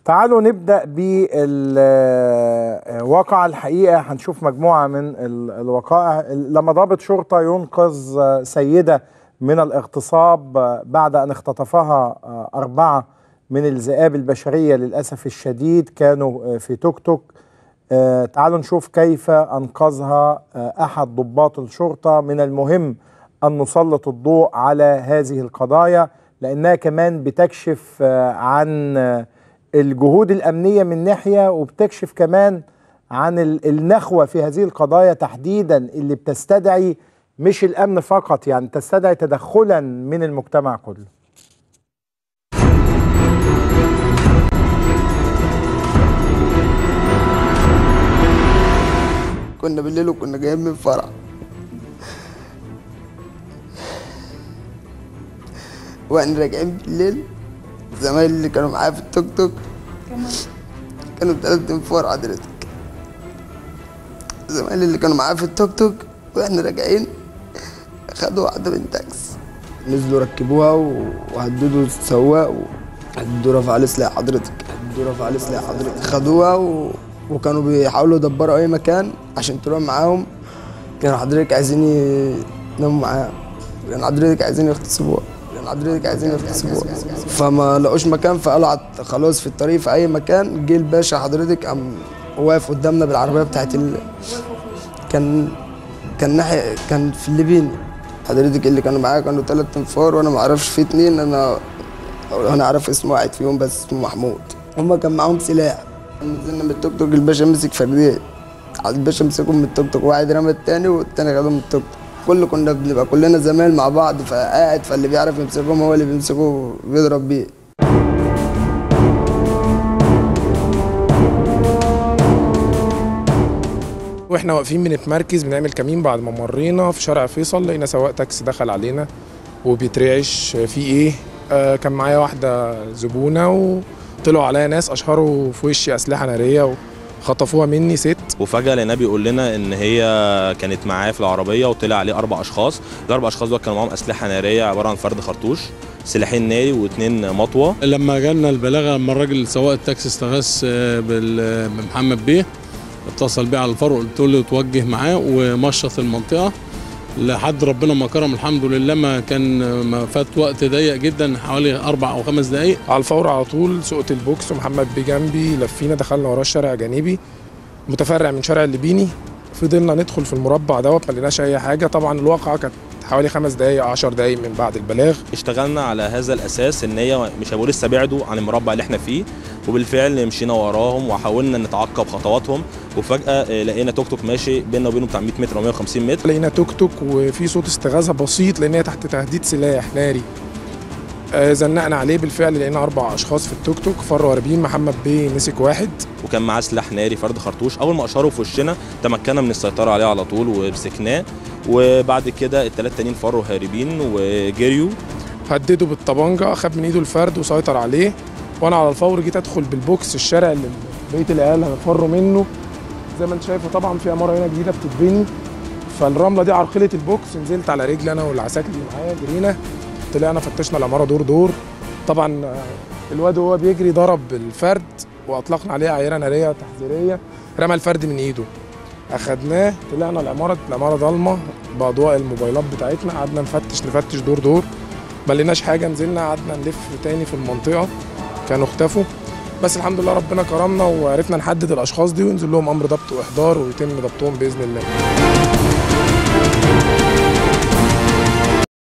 تعالوا نبدأ بالواقع الحقيقة هنشوف مجموعة من ال- الوقائع لما ضابط شرطة ينقذ سيدة من الاغتصاب بعد أن اختطفها أربعة من الذئاب البشرية للأسف الشديد كانوا في توك توك آه، تعالوا نشوف كيف أنقذها آه، أحد ضباط الشرطة من المهم أن نسلط الضوء على هذه القضايا لأنها كمان بتكشف آه، عن آه، الجهود الأمنية من ناحية وبتكشف كمان عن ال- النخوة في هذه القضايا تحديدا اللي بتستدعي مش الأمن فقط يعني تستدعي تدخلا من المجتمع كله كنا بالليل وكنا جايين من فرع واحنا راجعين بالليل زمايلي اللي كانوا معايا في التوك توك كانوا تلات انفار حضرتك زمايلي اللي كانوا معايا في التوك توك واحنا راجعين خدوا واحدة من تاكس نزلوا ركبوها وهددوا السواق وهددوا رفع عليه سلاح حضرتك هددوا رفع عليه سلاح حضرتك خدوها و... وكانوا بيحاولوا يدبروا اي مكان عشان تروح معاهم كانوا حضرتك عايزين يناموا معاها كانوا حضرتك عايزين يغتصبوها كانوا حضرتك عايزين يغتصبوها فما لقوش مكان فقالوا عت- خلاص في الطريق في اي مكان جه الباشا حضرتك قام واقف قدامنا بالعربيه بتاعت ال... كان كان ناحيه كان في الليبيني حضرتك اللي كانوا معايا كانوا ثلاث انفار وانا ما اعرفش في اتنين انا انا اعرف اسم واحد فيهم بس اسمه محمود هما كان معاهم سلاح نزلنا من التوك توك الباشا مسك فردين الباشا مسكهم من التوك توك واحد رمى التاني والتاني خدهم من التوك توك كل كنا بنبقى كلنا زمايل مع بعض فقاعد فاللي بيعرف يمسكهم هو اللي بيمسكه بيضرب بيه واحنا واقفين بنتمركز بنعمل كمين بعد ما مرينا في شارع فيصل لقينا سواق تاكسي دخل علينا وبيترعش في ايه آه كان معايا واحده زبونه وطلعوا عليا ناس اشهروا في وشي اسلحه ناريه وخطفوها مني ست وفجاه لقيناه بيقول لنا ان هي كانت معاه في العربيه وطلع عليه اربع اشخاص الاربع اشخاص دول كانوا معاهم اسلحه ناريه عباره عن فرد خرطوش سلاحين ناري واثنين مطوه لما جالنا البلاغه لما الراجل سواق التاكسي استغاث آه، بال- بمحمد بيه اتصل بيه على الفرع قلت له توجه معاه ومشط المنطقه لحد ربنا ما كرم الحمد لله ما كان ما فات وقت ضيق جدا حوالي اربع او خمس دقائق على الفور على طول سوقت البوكس ومحمد بيه جنبي لفينا دخلنا وراه الشارع جانبي متفرع من شارع الليبيني فضلنا ندخل في المربع دوت ما لقيناش اي حاجه طبعا الواقعه كانت حوالي خمس دقايق 10 دقايق من بعد البلاغ اشتغلنا على هذا الاساس ان هي مش هيبقوا لسه بعدوا عن المربع اللي احنا فيه وبالفعل مشينا وراهم وحاولنا نتعقب خطواتهم وفجاه آه، لقينا توك توك ماشي بيننا وبينه بتاع 100 متر او 150 متر لقينا توك توك وفي صوت استغاثه بسيط لان هي تحت تهديد سلاح ناري آه، زنقنا عليه بالفعل لقينا اربع اشخاص في التوك توك فروا هاربين محمد بيه مسك واحد وكان معاه سلاح ناري فرد خرطوش اول ما اشاره في وشنا تمكنا من السيطره عليه على طول ومسكناه وبعد كده الثلاث تانيين فروا هاربين وجريوا هدده بالطبانجه خد من ايده الفرد وسيطر عليه وانا على الفور جيت ادخل بالبوكس الشارع اللي بقيه العيال هيفروا منه زي ما انت شايفه طبعا في عماره هنا جديده بتتبني فالرمله دي عرقله البوكس نزلت على رجلي انا والعساكر اللي معايا جرينا طلعنا فتشنا العماره دور دور طبعا آه، الواد وهو بيجري ضرب الفرد واطلقنا عليه عيره ناريه تحذيريه رمى الفرد من ايده اخدناه طلعنا العماره العماره ضلمه باضواء الموبايلات بتاعتنا قعدنا نفتش نفتش دور دور ما لقيناش حاجه نزلنا قعدنا نلف تاني في المنطقه كانوا اختفوا بس الحمد لله ربنا كرمنا وعرفنا نحدد الاشخاص دي وينزل لهم امر ضبط واحضار ويتم ضبطهم باذن الله